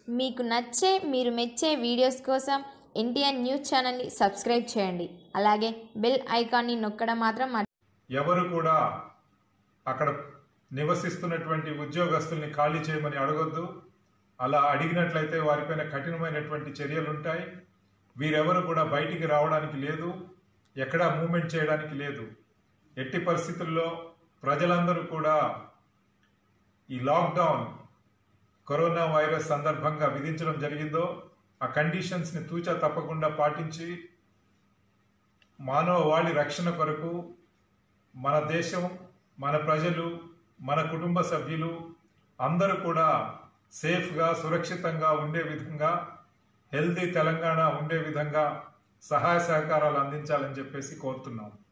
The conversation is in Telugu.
మీకు నచ్చే మీరు మెచ్చే వీడియోస్ కోసం ఎన్టీఆర్ న్యూస్ ఛానల్ని సబ్స్క్రైబ్ చేయండి అలాగే బెల్ ఐకాన్ని నొక్కడం మాత్రం మర్చి- ఎవరు కూడా అక్కడ నివసిస్తున్నటువంటి ఉద్యోగస్తుల్ని ఖాళీ చేయమని అడగొద్దు అలా అడిగినట్లయితే వారిపైన కఠినమైనటువంటి చర్యలు ఉంటాయి వీరెవరు కూడా బయటికి రావడానికి లేదు ఎక్కడా మూమెంట్ చేయడానికి లేదు ఎట్టి పరిస్థితుల్లో ప్రజలందరూ కూడా ఈ లాక్డౌన్ కరోనా వైరస్ సందర్భంగా విధించడం జరిగిందో ఆ కండిషన్స్ని తూచా తప్పకుండా పాటించి మానవ వాళి రక్షణ కొరకు మన దేశం మన ప్రజలు మన కుటుంబ సభ్యులు అందరూ కూడా సేఫ్గా సురక్షితంగా ఉండే విధంగా హెల్తీ తెలంగాణ ఉండే విధంగా సహాయ సహకారాలు అందించాలని చెప్పేసి కోరుతున్నాం